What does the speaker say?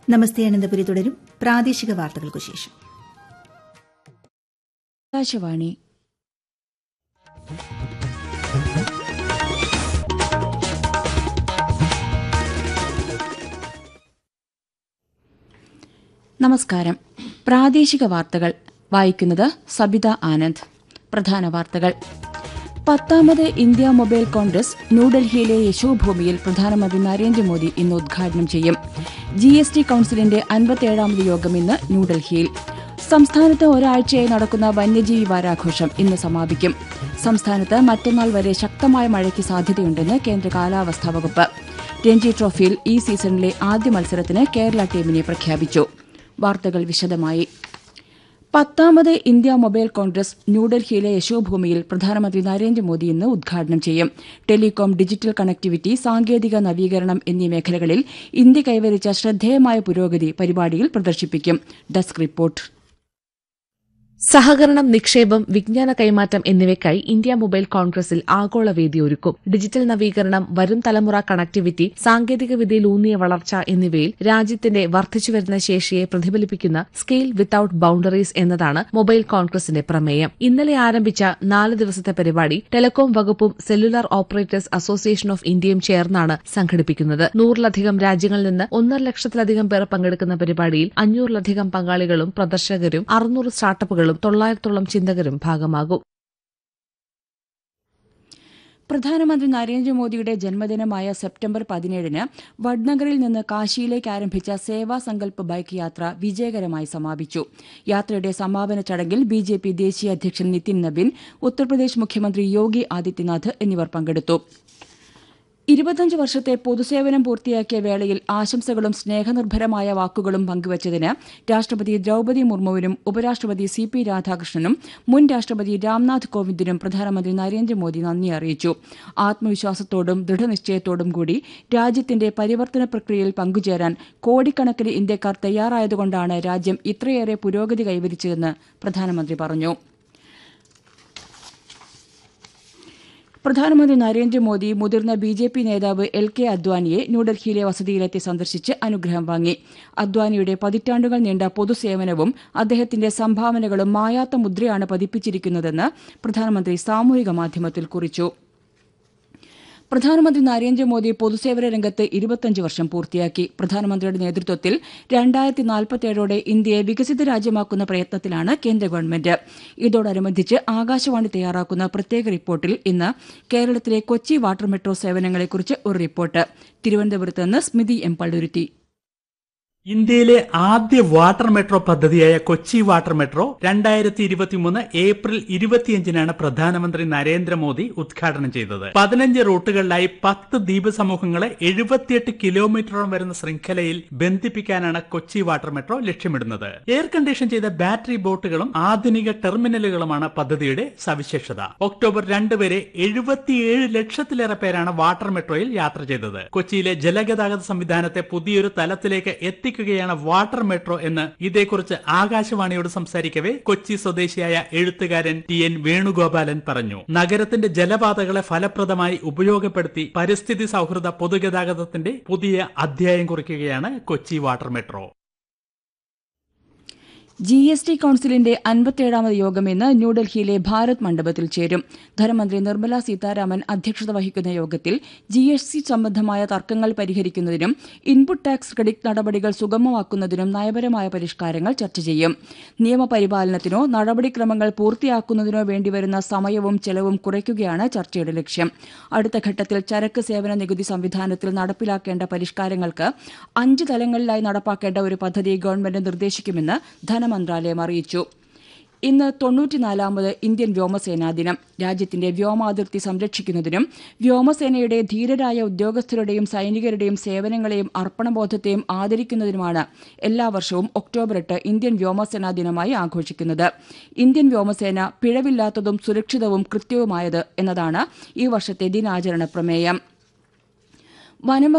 നമസ്തേ അനന്തപുരി തുടരും പ്രാദേശിക വാർത്തകൾക്കു ശേഷം ആകാശവാണി നമസ്കാരം പ്രാദേശിക വാർത്തകൾ വായിക്കുന്നത് സബിത ആനന്ദ് പ്രധാന വാർത്തകൾ പത്താമത് ഇന്ത്യ മൊബൈൽ കോൺഗ്രസ് ന്യൂഡൽഹിയിലെ യശോഭൂമിയിൽ പ്രധാനമന്ത്രി നരേന്ദ്രമോദി ഇന്ന് ഉദ്ഘാടനം ചെയ്യും ജി എസ് ടി കൌൺസിലിന്റെ അൻപത്തിയേഴാമത് യോഗം ഇന്ന് ന്യൂഡൽഹിയിൽ സംസ്ഥാനത്ത് ഒരാഴ്ചയായി നടക്കുന്ന വന്യജീവി വാരാഘോഷം ഇന്ന് സമാപിക്കും സംസ്ഥാനത്ത് മറ്റന്നാൾ വരെ ശക്തമായ മഴയ്ക്ക് സാധ്യതയുണ്ടെന്ന് കേന്ദ്ര കാലാവസ്ഥാ വകുപ്പ് രഞ്ജി ട്രോഫിയിൽ ഈ സീസണിലെ ആദ്യ മത്സരത്തിന് കേരള ടീമിനെ പ്രഖ്യാപിച്ചു വാർത്തകൾ വിശദമായി പത്താമത് ഇന്ത്യ മൊബൈൽ കോൺഗ്രസ് ന്യൂഡൽഹിയിലെ യശോഭൂമിയിൽ പ്രധാനമന്ത്രി നരേന്ദ്രമോദി ഇന്ന് ഉദ്ഘാടനം ചെയ്യും ടെലികോം ഡിജിറ്റൽ കണക്ടിവിറ്റി സാങ്കേതിക നവീകരണം എന്നീ മേഖലകളിൽ ഇന്ത്യ കൈവരിച്ച ശ്രദ്ധേയമായ പുരോഗതി പരിപാടിയിൽ പ്രദർശിപ്പിക്കും ഡെസ്ക് റിപ്പോർട്ട് സഹകരണം നിക്ഷേപം വിജ്ഞാന കൈമാറ്റം എന്നിവയ്ക്കായി ഇന്ത്യ മൊബൈൽ കോൺഗ്രസിൽ ആഗോള വേദി ഒരുക്കും ഡിജിറ്റൽ നവീകരണം വരും തലമുറ കണക്ടിവിറ്റി സാങ്കേതികവിദ്യയിൽ ഊന്നിയ വളർച്ച എന്നിവയിൽ രാജ്യത്തിന്റെ വർദ്ധിച്ചുവരുന്ന ശേഷിയെ പ്രതിഫലിപ്പിക്കുന്ന സ്കെയിൽ വിത്തൌട്ട് ബൌണ്ടറീസ് എന്നതാണ് മൊബൈൽ കോൺഗ്രസിന്റെ പ്രമേയം ഇന്നലെ ആരംഭിച്ച നാല് ദിവസത്തെ പരിപാടി ടെലികോം വകുപ്പും സെല്ലുലാർ ഓപ്പറേറ്റേഴ്സ് അസോസിയേഷൻ ഓഫ് ഇന്ത്യയും ചേർന്നാണ് സംഘടിപ്പിക്കുന്നത് നൂറിലധികം രാജ്യങ്ങളിൽ നിന്ന് ഒന്നര ലക്ഷത്തിലധികം പേർ പങ്കെടുക്കുന്ന പരിപാടിയിൽ അഞ്ഞൂറിലധികം പങ്കാളികളും പ്രദർശകരും അറുന്നൂറ് സ്റ്റാർട്ടപ്പുകളും തൊള്ളായിരത്തോളം ചിന്തകരും ഭാഗമാകും പ്രധാനമന്ത്രി നരേന്ദ്രമോദിയുടെ ജന്മദിനമായ സെപ്റ്റംബർ പതിനേഴിന് വഡ്നഗറിൽ നിന്ന് കാശിയിലേക്ക് ആരംഭിച്ച സേവാ സങ്കല്പ് ബൈക്ക് യാത്ര വിജയകരമായി സമാപിച്ചു യാത്രയുടെ സമാപന ചടങ്ങിൽ ബി ജെ പി ദേശീയ അധ്യക്ഷൻ നിതിൻ നബിൻ ഉത്തർപ്രദേശ് മുഖ്യമന്ത്രി യോഗി ആദിത്യനാഥ് എന്നിവർ പങ്കെടുത്തു ഇരുപത്തഞ്ച് വർഷത്തെ പൊതുസേവനം പൂർത്തിയാക്കിയ വേളയിൽ ആശംസകളും സ്നേഹനിർഭരമായ വാക്കുകളും പങ്കുവച്ചതിന് രാഷ്ട്രപതി ദ്രൌപതി മുർമുവിനും ഉപരാഷ്ട്രപതി സി പി രാധാകൃഷ്ണനും മുൻ രാഷ്ട്രപതി രാംനാഥ് കോവിന്ദിനും പ്രധാനമന്ത്രി നരേന്ദ്രമോദി നന്ദി അറിയിച്ചു ആത്മവിശ്വാസത്തോടും ദൃഢനിശ്ചയത്തോടും കൂടി രാജ്യത്തിന്റെ പരിവർത്തന പ്രക്രിയയിൽ പങ്കുചേരാൻ കോടിക്കണക്കിന് ഇന്ത്യക്കാർ തയ്യാറായതുകൊണ്ടാണ് രാജ്യം ഇത്രയേറെ പുരോഗതി കൈവരിച്ചതെന്ന് പ്രധാനമന്ത്രി പറഞ്ഞു പ്രധാനമന്ത്രി നരേന്ദ്രമോദി മുതിർന്ന ബി ജെ പി നേതാവ് എൽ കെ അദ്വാനിയെ ന്യൂഡൽഹിയിലെ വസതിയിലെത്തി സന്ദർശിച്ച് അനുഗ്രഹം വാങ്ങി അദ്വാനിയുടെ പതിറ്റാണ്ടുകൾ നീണ്ട പൊതുസേവനവും അദ്ദേഹത്തിന്റെ സംഭാവനകളും മായാത്ത മുദ്രയാണ് പതിപ്പിച്ചിരിക്കുന്നതെന്ന് പ്രധാനമന്ത്രി സാമൂഹിക മാധ്യമത്തിൽ കുറിച്ചു പ്രധാനമന്ത്രി നരേന്ദ്രമോദി പൊതുസേവന രംഗത്ത് ഇരുപത്തഞ്ച് വർഷം പൂർത്തിയാക്കി പ്രധാനമന്ത്രിയുടെ നേതൃത്വത്തിൽ രണ്ടായിരത്തി നാൽപ്പത്തിയേഴോടെ ഇന്ത്യയെ വികസിത രാജ്യമാക്കുന്ന പ്രയത്നത്തിലാണ് കേന്ദ്ര ഗവൺമെന്റ് ഇതോടനുബന്ധിച്ച് ആകാശവാണി തയ്യാറാക്കുന്ന പ്രത്യേക റിപ്പോർട്ടിൽ ഇന്ന് കേരളത്തിലെ കൊച്ചി വാട്ടർ മെട്രോ സേവനങ്ങളെക്കുറിച്ച് ഒരു റിപ്പോർട്ട് തിരുവനന്തപുരത്ത് നിന്ന് സ്മിതി എം പള്ളുരുത്തി ഇന്ത്യയിലെ ആദ്യ വാട്ടർ മെട്രോ പദ്ധതിയായ കൊച്ചി വാട്ടർ മെട്രോ രണ്ടായിരത്തി ഇരുപത്തിമൂന്ന് ഏപ്രിൽ ഇരുപത്തിയഞ്ചിനാണ് പ്രധാനമന്ത്രി നരേന്ദ്രമോദി ഉദ്ഘാടനം ചെയ്തത് പതിനഞ്ച് റൂട്ടുകളിലായി പത്ത് ദ്വീപ് സമൂഹങ്ങളെ എഴുപത്തിയെട്ട് കിലോമീറ്ററോളം വരുന്ന ശൃംഖലയിൽ ബന്ധിപ്പിക്കാനാണ് കൊച്ചി വാട്ടർ മെട്രോ ലക്ഷ്യമിടുന്നത് എയർ കണ്ടീഷൻ ചെയ്ത ബാറ്ററി ബോട്ടുകളും ആധുനിക ടെർമിനലുകളുമാണ് പദ്ധതിയുടെ സവിശേഷത ഒക്ടോബർ രണ്ട് വരെ എഴുപത്തിയേഴ് ലക്ഷത്തിലേറെ പേരാണ് വാട്ടർ മെട്രോയിൽ യാത്ര ചെയ്തത് കൊച്ചിയിലെ ജലഗതാഗത സംവിധാനത്തെ പുതിയൊരു തലത്തിലേക്ക് എത്തി എത്തിക്കുകയാണ് വാട്ടർ മെട്രോ എന്ന് ഇതേക്കുറിച്ച് ആകാശവാണിയോട് സംസാരിക്കവേ കൊച്ചി സ്വദേശിയായ എഴുത്തുകാരൻ ടി എൻ വേണുഗോപാലൻ പറഞ്ഞു നഗരത്തിന്റെ ജലപാതകളെ ഫലപ്രദമായി ഉപയോഗപ്പെടുത്തി പരിസ്ഥിതി സൗഹൃദ പൊതുഗതാഗതത്തിന്റെ പുതിയ അധ്യായം കുറിക്കുകയാണ് Kochi water metro G S T കൌൺസിലിന്റെ അൻപത്തിയേഴാമത് യോഗം ഇന്ന് ന്യൂഡൽഹിയിലെ ഭാരത് മണ്ഡപത്തിൽ ചേരും ധനമന്ത്രി നിർമ്മല സീതാരാമൻ അധ്യക്ഷത വഹിക്കുന്ന യോഗത്തിൽ ജി എസ് ടി സംബന്ധമായ തർക്കങ്ങൾ പരിഹരിക്കുന്നതിനും ഇൻപുട്ട് ടാക്സ് ക്രെഡിറ്റ് നടപടികൾ സുഗമമാക്കുന്നതിനും നയപരമായ പരിഷ്കാരങ്ങൾ ചർച്ച ചെയ്യും നിയമപരിപാലനത്തിനോ നടപടിക്രമങ്ങൾ പൂർത്തിയാക്കുന്നതിനോ വേണ്ടിവരുന്ന സമയവും ചെലവും കുറയ്ക്കുകയാണ് ചർച്ചയുടെ ലക്ഷ്യം അടുത്ത ഘട്ടത്തിൽ ചരക്ക് സേവന നികുതി സംവിധാനത്തിൽ നടപ്പിലാക്കേണ്ട പരിഷ്കാരങ്ങൾക്ക് അഞ്ച് തലങ്ങളിലായി നടപ്പാക്കേണ്ട ഒരു പദ്ധതി ഗവൺമെന്റ് നിർദ്ദേശിക്കുമെന്ന് ധനമന്ത്രാലയം അറിയിച്ചു ഇന്ന് തൊണ്ണൂറ്റിനാലാമത് ഇന്ത്യൻ വ്യോമസേനാ ദിനം രാജ്യത്തിന്റെ വ്യോമാതിർത്തി സംരക്ഷിക്കുന്നതിനും വ്യോമസേനയുടെ ധീരരായ ഉദ്യോഗസ്ഥരുടെയും സൈനികരുടെയും സേവനങ്ങളെയും അർപ്പണബോധത്തെയും ആദരിക്കുന്നതിനുമാണ് എല്ലാ വർഷവും ഒക്ടോബർ എട്ട് ഇന്ത്യൻ വ്യോമസേനാ ദിനമായി ആഘോഷിക്കുന്നത് ഇന്ത്യൻ വ്യോമസേന പിഴവില്ലാത്തതും സുരക്ഷിതവും കൃത്യവുമായത് എന്നതാണ് ഈ വർഷത്തെ ദിനാചരണ പ്രമേയം വനം